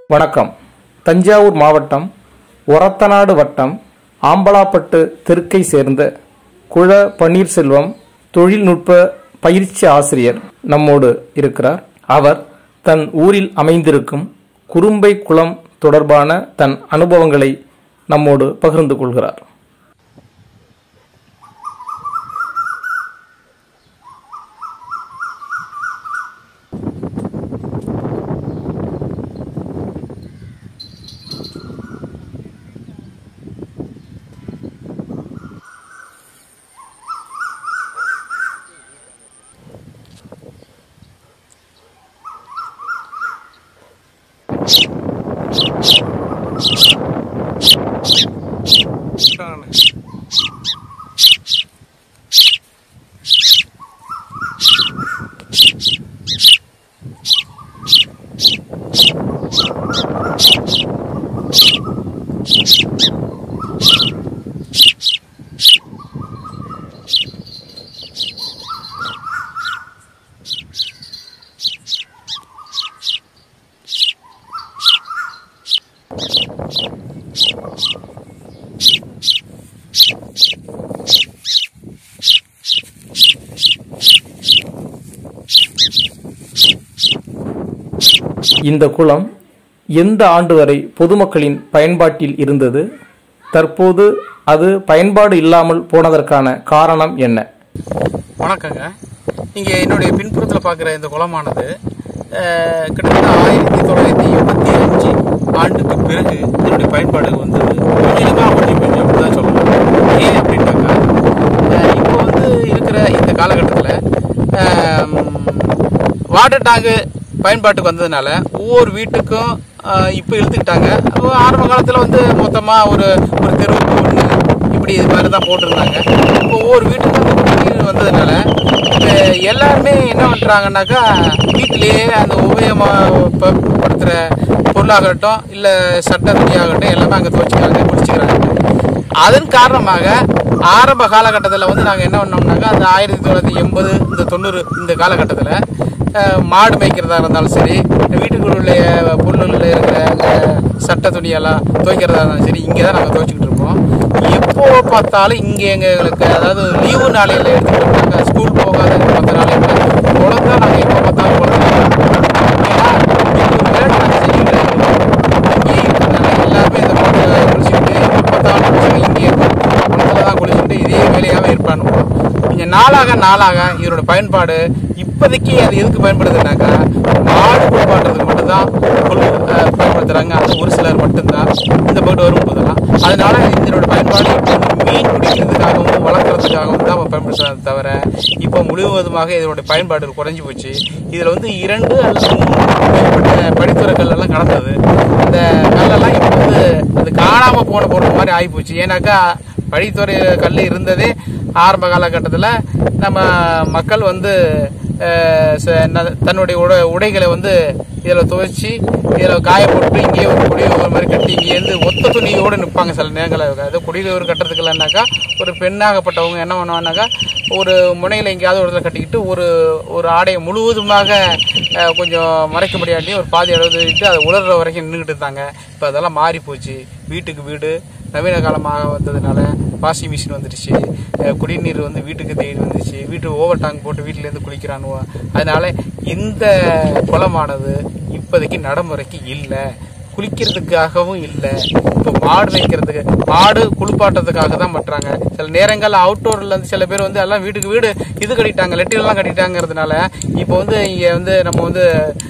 வணக்கம் தஞ்சாவூர் மாவட்டம் ஒரத்தநாடு வட்டம் ஆம்பலாப்பட்டு தெற்கை சேர்ந்த குழ பன்னீர்செல்வம் தொழில்நுட்ப பயிற்சி ஆசிரியர் நம்மோடு இருக்கிறார் அவர் தன் ஊரில் அமைந்திருக்கும் குறும்பை குளம் தொடர்பான தன் அனுபவங்களை நம்மோடு பகிர்ந்து கொள்கிறார் இந்த குளம் எந்த ஆண்டு வரை பொதுமக்களின் பயன்பாட்டில் இருந்தது தற்போது அது பயன்பாடு இல்லாமல் போனதற்கான காரணம் என்ன வணக்கங்க இங்கே என்னுடைய பின்புறத்தில் பார்க்குற இந்த குளமானது அஹ், கிட்டத்தட்ட ஆயிரத்தி தொள்ளாயிரத்தி எண்பத்தி அஞ்சு ஆண்டுக்கு பிறகு இதனுடைய பயன்பாடு வந்து கொஞ்சமாக கொஞ்சம் கொஞ்சம் அப்படி தான் சொல்லணும் ஏன் அப்படின்னாக்கா அஹ், இப்போ வந்து இருக்கிற இந்த காலகட்டத்தில் வாட்டர் டேங்கு பயன்பாட்டுக்கு வந்ததுனால ஒவ்வொரு வீட்டுக்கும் அஹ், இப்போ இழுத்துக்கிட்டாங்க அப்போ ஆரம்ப காலத்தில் வந்து மொத்தமாக ஒரு ஒரு தெருவுக்கு ஒன்று இப்படி இது மாதிரி தான் போட்டிருந்தாங்க இப்போ ஒவ்வொரு வீட்டுக்கும் அந்த குடிநீர் வந்ததுனால இப்போ எல்லாருமே என்ன பண்ணுறாங்கன்னாக்கா வீட்டிலேயே அந்த உபயோகப்படுத்துகிற பொருளாகட்டும் இல்லை சட்ட துணியாகட்டும் எல்லாமே அங்கே துவச்சிக்கிறாங்க குடிச்சிக்கிறாங்க அதன் காரணமாக ஆரம்ப காலகட்டத்தில் வந்து நாங்கள் என்ன பண்ணோம்னாக்கா அந்த ஆயிரத்தி தொள்ளாயிரத்தி எண்பது இந்த தொண்ணூறு இந்த காலகட்டத்தில் அஹ், மாடு மேய்க்கிறதா இருந்தாலும் சரி வீட்டுக்குள்ள பொருளில் இருக்கிற அந்த சட்ட துணியெல்லாம் துவைக்கிறதா இருந்தாலும் சரி இங்கே தான் நாங்கள் துவைச்சிக்கிட்டு இருப்போம் எப்போ பார்த்தாலும் இங்கே எங்களுக்கு அதாவது லீவு நாளையில் எடுத்துக்கிட்டோம்னாக்கா ஸ்கூல் போகாத மற்ற நாளையில் குழந்தை நாங்கள் எப்போ பார்த்தாலும் குழந்தை ஏன்னா இது ஒரு வேலை நாங்கள் செஞ்சுக்கிட்டே இருக்கோம் இங்கேயே இருக்கிறதுனால எல்லாருமே இந்த குளத்துல குளிச்சுக்கிட்டு எப்போ பார்த்தாலும் குளிச்சுட்டு இங்கேயே குளத்துல தான் குளிச்சுட்டு இதே வேலையாகவே இருப்பானுங்க கொஞ்சம் நாளாக நாளாக இதோட பயன்பாடு இப்போதைக்கு அது எதுக்கு பயன்படுதுனாக்கா மாடு குளிப்பாட்டுறதுக்கு மட்டும்தான் கொள் அஹ், பயன்படுத்துகிறாங்க அது ஒரு சிலர் மட்டும்தான் இந்த போட்டு வரும்போதெல்லாம் அதனால இதனோட பயன்பாடு இப்போ வந்து மீன் பிடிக்கிறதுக்காகவும் வளர்க்குறதுக்காகவும் தான் பயன்படுத்துறாங்க தவிர இப்போ முழுவதுமாக இதனுடைய பயன்பாடு குறைஞ்சி போச்சு இதில் வந்து இரண்டு அல்லது மூணு மேற்பட்ட படித்துறைகள் எல்லாம் கடந்தது அந்த கல்லெல்லாம் இப்போ வந்து அது காணாமல் போன பொருள் மாதிரி ஆகிப்போச்சு ஏன்னாக்கா படித்துறை கல் இருந்ததே ஆரம்ப காலகட்டத்தில் நம்ம மக்கள் வந்து அஹ், ச- ந- தன்னுடைய உட உடைகளை வந்து இதில் துவைச்சி இதில் காய போட்டு இங்கேயே ஒரு குடியுரிமை மாதிரி கட்டி இங்கேருந்து ஒத்த துணியோடு நிற்பாங்க சில நேரங்களில் அது குடியுரிமை கட்டுறதுக்கு இல்லைனாக்கா ஒரு பெண்ணாகப்பட்டவங்க என்ன பண்ணுவாங்கனாக்கா ஒரு முனையில் எங்கேயாவது ஒரு இடத்துல கட்டிக்கிட்டு ஒரு ஒரு ஆடையை முழுவதுமாக அஹ், கொஞ்சம் மறைக்க முடியாட்டி ஒரு பாதி அளவுட்டு அதை உலர்ற வரைக்கும் நின்றுக்கிட்டு இருந்தாங்க இப்போ அதெல்லாம் மாறி போச்சு வீட்டுக்கு வீடு நவீன காலமாக வந்ததுனால வாஷிங் மிஷின் வந்துடுச்சு அஹ் குடிநீர் வந்து வீட்டுக்கு தேடி வந்துச்சு வீட்டு ஓவர் டேங்க் போட்டு வீட்டிலேருந்து குளிக்கிறானுவோ அதனால இந்த குளமானது இப்போதைக்கு நடைமுறைக்கு இல்லை குளிக்கிறதுக்காகவும் இல்லை இப்போ மாடு மேய்க்கிறதுக்கு மாடு குளிப்பாட்டுறதுக்காக தான் பண்ணுறாங்க சில நேரங்கள் அவுட்டோரில் இருந்து சில பேர் வந்து எல்லாம் வீட்டுக்கு வீடு இது கட்டிட்டாங்க லெட்டிலாம் கட்டிட்டாங்கிறதுனால இப்போ வந்து இங்கே வந்து நம்ம வந்து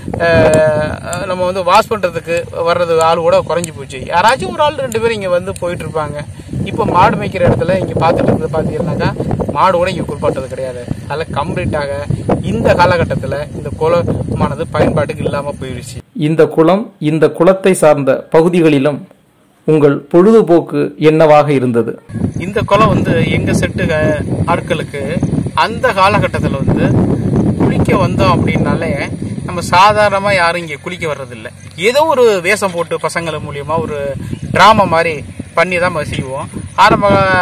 அஹ், நம்ம வந்து வாஷ் பண்ணுறதுக்கு வர்றது ஆள் கூட குறைஞ்சி போச்சு யாராச்சும் ஒரு ஆள் ரெண்டு பேர் இங்கே வந்து போயிட்டு இருப்பாங்க இப்போ மாடு மேய்க்கிற இடத்துல இங்கே பார்த்துட்டு இருந்து பார்த்தீங்கன்னாக்கா மாடு கூட இங்கே குளிப்பாட்டது கிடையாது அதில் கம்ப்ளீட்டாக இந்த காலகட்டத்தில் இந்த குளமானது பயன்பாட்டுக்கு இல்லாமல் போயிடுச்சு இந்த குளம் இந்த குளத்தை சார்ந்த பகுதிகளிலும் உங்கள் பொழுதுபோக்கு என்னவாக இருந்தது இந்த குளம் வந்து எங்க செட்டு க- ஆட்களுக்கு அந்த காலகட்டத்தில் வந்து குளிக்க வந்தோம் அப்படின்னாலே நம்ம சாதாரணமா யாரும் இங்க குளிக்க வர்றதில்ல ஏதோ ஒரு வேஷம் போட்டு பசங்கள் மூலியமா ஒரு டிராமா மாதிரி பண்ணி தான் நம்ம செய்வோம் ஆரம்ப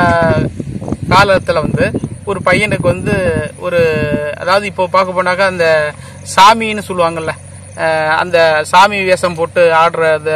காலத்தில் வந்து ஒரு பையனுக்கு வந்து ஒரு அதாவது இப்போ பார்க்க போனாக்கா அந்த சாமின்னு சொல்லுவாங்கல்ல அஹ், அந்த சாமி வேஷம் போட்டு ஆடுற அந்த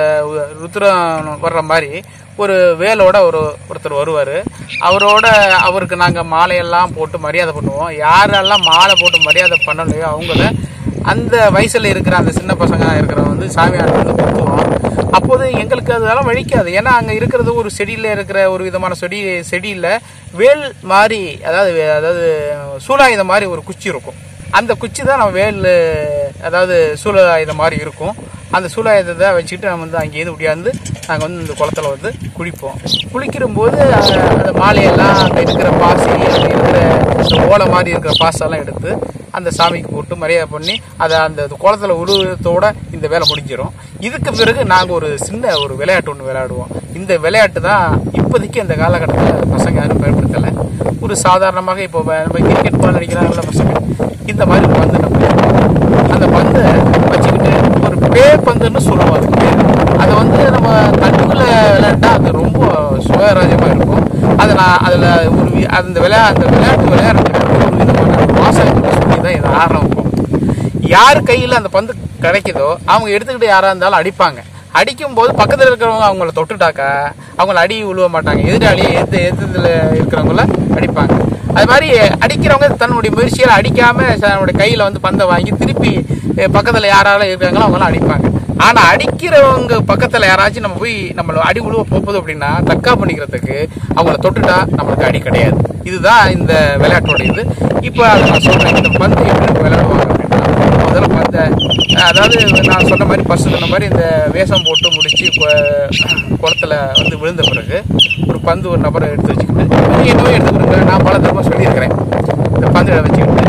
ருத்ரம் வர்ற மாதிரி ஒரு வேலோட ஒரு ஒருத்தர் வருவார் அவரோட அவருக்கு நாங்கள் மாலையெல்லாம் போட்டு மரியாதை பண்ணுவோம் யாரெல்லாம் மாலை போட்டு மரியாதை பண்ணலையோ அவங்கள அந்த வயசுல இருக்கிற அந்த சின்ன பசங்க இருக்கிறவங்க வந்து சாமியார் வந்து குத்துவோம் அப்போது எங்களுக்கு அதெல்லாம் வழிக்காது ஏன்னா அங்கே இருக்கிறது ஒரு செடியில் இருக்கிற ஒரு விதமான செடி செடியில் வேல் மாதிரி அதாவது வே- அதாவது சூலாயுதம் மாதிரி ஒரு குச்சி இருக்கும் அந்த குச்சி தான் நம்ம வேல் அதாவது சூலாயுதம் மாதிரி இருக்கும் அந்த சூலாயுதத்தை வச்சுக்கிட்டு நம்ம வந்து அங்கேயிருந்து முடியாது நாங்கள் வந்து இந்த குளத்துல வந்து குளிப்போம் குளிக்கிற போது அந்த அந்த மாலையெல்லாம் அங்கே இருக்கிற பாசி அங்கே இருக்கிற இந்த ஓலை மாதிரி இருக்கிற பாசெல்லாம் எடுத்து அந்த சாமிக்கு போட்டு மரியாதை பண்ணி அதை அந்த குளத்துல உருவத்தோட இந்த வேலை முடிஞ்சிடும் இதுக்கு பிறகு நாங்கள் ஒரு சின்ன ஒரு விளையாட்டு ஒன்று விளையாடுவோம் இந்த விளையாட்டு தான் இப்போதைக்கு இந்த காலகட்டத்தில் பசங்க யாரும் பயன்படுத்தலை ஒரு சாதாரணமாக இப்போ நம்ம கிரிக்கெட் பால் அடிக்கிறாங்கல்ல பசங்க இந்த மாதிரி ஒரு பந்து நம்ம அந்த பந்தை வச்சுக்கிட்டு ஒரு பே பந்துன்னு சொல்லுவோம் அதுக்கு பேர் அதை வந்து நம்ம தண்ணிக்குள்ள விளையாண்டா அது ரொம்ப சுயராஜ்யமாக இருக்கும் அதை நான் அதில் ஒரு வி- அந்த விளையா அந்த விளையாட்டு விளையாடுறதுக்கு ஒரு விதமான வாசனை சொல்லி தான் இதை ஆரம்பிப்போம் யார் கையில் அந்த பந்து கிடைக்குதோ அவங்க எடுத்துக்கிட்டு யாராக இருந்தாலும் அடிப்பாங்க அடிக்கும் போது பக்கத்தில் இருக்கிறவங்க அவங்கள தொட்டுட்டாக்கா அவங்கள அடி விழுவ மாட்டாங்க எதிராளியை எதிர்த்து எதிர்த்துல இருக்கிறவங்கள அடிப்பாங்க அது மாதிரி அடிக்கிறவங்க தன்னுடைய முயற்சியால் அடிக்காம தன்னுடைய கையில் வந்து பந்தை வாங்கி திருப்பி அஹ், பக்கத்தில் யாரால இருக்காங்களோ அவங்களாம் அடிப்பாங்க ஆனால் அடிக்கிறவங்க பக்கத்தில் யாராச்சும் நம்ம போய் நம்மள அடி விழுவ போகுது அப்படின்னா தக்கா பண்ணிக்கிறதுக்கு அவங்கள தொட்டுட்டா நம்மளுக்கு அடி கிடையாது இதுதான் இந்த விளையாட்டோட இது இப்போ அதை நான் சொல்றேன் இந்த பந்து எப்படி விளையாடுவாங்க அப்படின்னா முதல்ல பந்தை அதாவது நான் சொன்ன மாதிரி ஃபர்ஸ்ட் சொன்ன மாதிரி இந்த வேஷம் போட்டு முடிச்சு கு- குளத்துல வந்து விழுந்த பிறகு ஒரு பந்து ஒரு நபரை எடுத்து வச்சுக்கிட்டு நீங்க என்னவோ எடுத்து கொடுங்க நான் பல தடவை சொல்லியிருக்கிறேன் இந்த பந்து வச்சுக்கிட்டு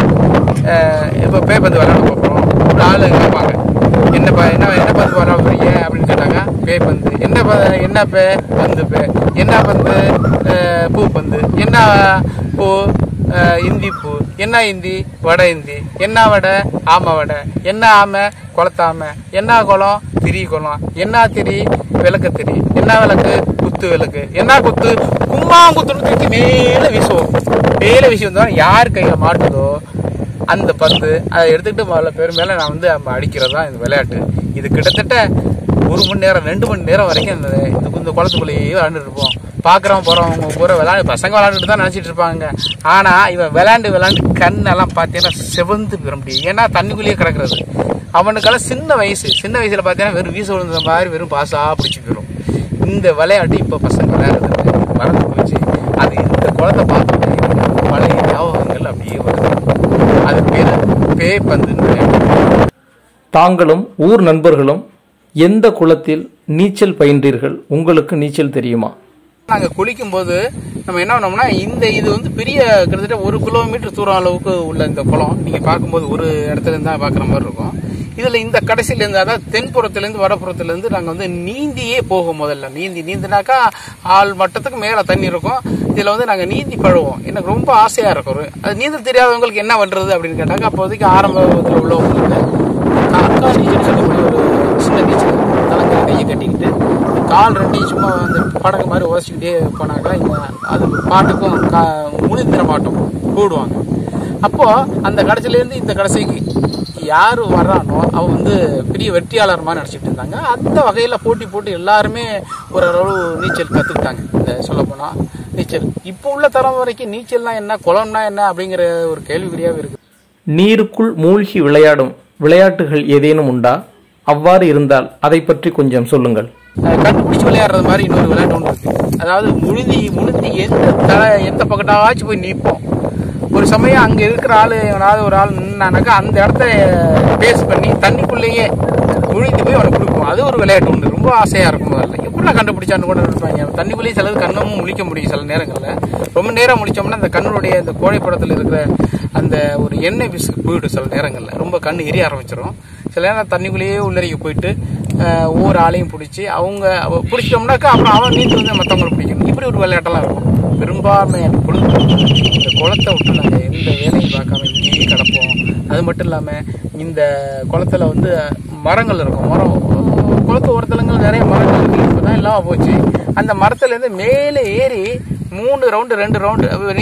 இப்போ பே பந்து விளையாட போகிறோம் ஒரு ஆள் கேட்பாங்க என்ன ப என்ன என்ன பந்து விளையாட போறீங்க அப்படின்னு கேட்டாங்க பே பந்து என்ன ப என்ன பே பந்து பே என்ன பந்து அஹ், பூ பந்து என்ன பூ அஹ், இந்தி பூ என்ன இந்தி வடை இந்தி என்ன வடை ஆமை வடை என்ன ஆமை குளத்தாமை என்ன குளம் திரி குளம் என்ன திரி விளக்கு திரி என்ன விளக்கு குத்து விளக்கு என்ன குத்து கும்மாங்குத்துன்னு தூக்கி மேலே வீசுவோம் மேலே வீசி வந்தோம் யார் கையில் மாட்டுதோ அந்த பந்து அதை எடுத்துக்கிட்டு முதல்ல பேர் மேலே நான் வந்து நம்ம அடிக்கிறது தான் இந்த விளையாட்டு இது கிட்டத்தட்ட ஒரு மணி நேரம் ரெண்டு மணி நேரம் வரைக்கும் இந்த இந்த இந்த குளத்துக்குள்ளேயே விளாண்டுட்டு இருப்போம் பார்க்குறவங்க போகிறவங்க பூரா விளாண்டு பசங்க விளாண்டுட்டு தான் நினச்சிட்டு இருப்பாங்க ஆனால் இவன் விளாண்டு விளாண்டு கண்ணெல்லாம் பார்த்தீங்கன்னா செவந்து பெற முடியும் ஏன்னா தண்ணிக்குள்ளேயே கிடக்கிறது அவனுக்கெல்லாம் சின்ன வயசு சின்ன வயசில் பார்த்தீங்கன்னா வெறும் வீச விழுந்த மாதிரி வெறும் பாசாக பிடிச்சி போயிடும் இந்த விளையாட்டு இப்போ பசங்க விளையாடுறது மறந்து போச்சு அது இந்த குளத்தை பார்த்து பழைய ஞாபகங்கள் அப்படியே வருது அது பேர் பே பந்துன்னு விளையாட்டு தாங்களும் ஊர் நண்பர்களும் எந்த குளத்தில் நீச்சல் பயின்றீர்கள் உங்களுக்கு நீச்சல் தெரியுமா நாங்க குளிக்கும் போது நம்ம என்ன பண்ணோம்னா இந்த இது வந்து பெரிய கிட்டத்தட்ட ஒரு கிலோமீட்டர் தூரம் அளவுக்கு உள்ள இந்த குளம் நீங்க பார்க்கும்போது ஒரு இடத்துல இருந்தா பாக்குற மாதிரி இருக்கும் இதுல இந்த கடைசியில இருந்து அதாவது தென்புறத்துல இருந்து வடப்புறத்துல இருந்து நாங்க வந்து நீந்தியே போகும் முதல்ல நீந்தி நீந்தினாக்கா ஆள் மட்டத்துக்கு மேல தண்ணி இருக்கும் இதுல வந்து நாங்க நீந்தி பழுவோம் எனக்கு ரொம்ப ஆசையா இருக்கும் ஒரு- அது நீந்த தெரியாதவங்களுக்கு என்ன பண்றது அப்படின்னு கேட்டாக்க அப்போதைக்கு ஆரம்பத்தில் உள்ளவங்களுக்கு அக்கா நீச்சல் சொல்லக்கூடிய ஒரு சின்ன நீச்சல் தலைக்கு கையை கட்டிக்கிட்டு கால் ரெண்டையும் சும்மா அந்த படகு மாதிரி உதச்சிக்கிட்டே போனாக்கா இங்க அது பாட்டுக்கும் கா முழுந்திர மாட்டோம் கூடுவாங்க அப்போ அந்த கடைசிலேருந்து இந்த கடைசிக்கு யார் வர்றானோ அவன் வந்து பெரிய வெற்றியாளர் மாதிரி நினச்சிட்டு இருந்தாங்க அந்த வகையில் போட்டி போட்டு எல்லாருமே ஓரளவு நீச்சல் கற்றுக்கிட்டாங்க இந்த சொல்லப்போனால் நீச்சல் இப்போ உள்ள தலைமுறைக்கு நீச்சல்னா என்ன குளம்னா என்ன அப்படிங்கிற ஒரு கேள்விக்குறியாகவே இருக்குது நீருக்குள் மூழ்கி விளையாடும் விளையாட்டுகள் ஏதேனும் உண்டா அவ்வாறு இருந்தால் அதை பற்றி கொஞ்சம் சொல்லுங்கள் அஹ் கண்டுபிடிச்சு விளையாடுறது மாதிரி இன்னொரு விளையாட்டு ஒன்று இருக்கு அதாவது முழுதி முழுதி எந்த தலை எந்த பக்கத்தாச்சும் போய் நிற்போம் ஒரு சமயம் அங்கே இருக்கிற ஆள் எவனாவது ஒரு ஆள் நின்னானாக்கா அந்த இடத்த பேஸ் பண்ணி தண்ணிக்குள்ளேயே முழுதி போய் அவனை கொடுப்போம் அது ஒரு விளையாட்டு ஒன்று ரொம்ப ஆசையாக இருக்கும் முதல்ல எப்படிலாம் கண்டுபிடிச்சான்னு கூட இருப்பாங்க தண்ணிக்குள்ளேயே சிலது கண்ணும் முழிக்க முடியும் சில நேரங்களில் ரொம்ப நேரம் முழிச்சோம்னா அந்த கண்ணுடைய அந்த கோழைப்படத்தில் இருக்கிற அந்த ஒரு எண்ணெய் பிசுக்கு போயிடும் சில நேரங்களில் ரொம்ப கண்ணு எரிய ஆரம்பிச்சிடும் சில நேரம் தண்ணிக்குள்ளேயே உள்ளறிக்க போயிட்டு அஹ், ஒவ்வொரு ஆளையும் பிடிச்சி அவங்க அவ- பிடிச்சிட்டோம்னாக்கா அப்புறம் அவன் நீந்து வந்து மற்றவங்களை பிடிக்கணும் இப்படி ஒரு விளையாட்டெல்லாம் இருக்கும் பெரும்பான்மை பொழுது இந்த குளத்தை விட்டு நாங்கள் எந்த வேலையும் பார்க்காம இங்கேயே கிடப்போம் அது மட்டும் இல்லாமல் இந்த குளத்துல வந்து மரங்கள் இருக்கும் மரம் குளத்து ஓரத்துலங்க நிறைய மரங்கள் இருக்கு இப்போ தான் இல்லாமல் போச்சு அந்த மரத்துலேருந்து மேலே ஏறி மூணு ரவுண்டு ரெண்டு ரவுண்டு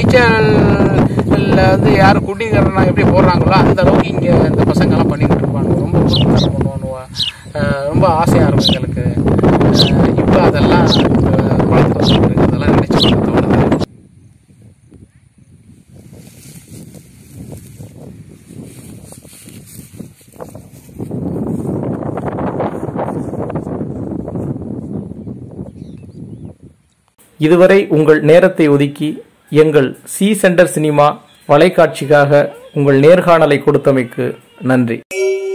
நீச்சல் வந்து யார் குடிக்கிறனா எப்படி போடுறாங்களோ அந்த அளவுக்கு இங்கே இந்த பசங்கெல்லாம் பண்ணிக்கிட்டு இருப்பாங்க ரொம்ப குறும்புத்தனம் பண்ணுவாங்க இதுவரை உங்கள் நேரத்தை ஒதுக்கி எங்கள் சி சென்டர் சினிமா வலைக்காட்சிக்காக உங்கள் நேர்காணலை கொடுத்தமைக்கு நன்றி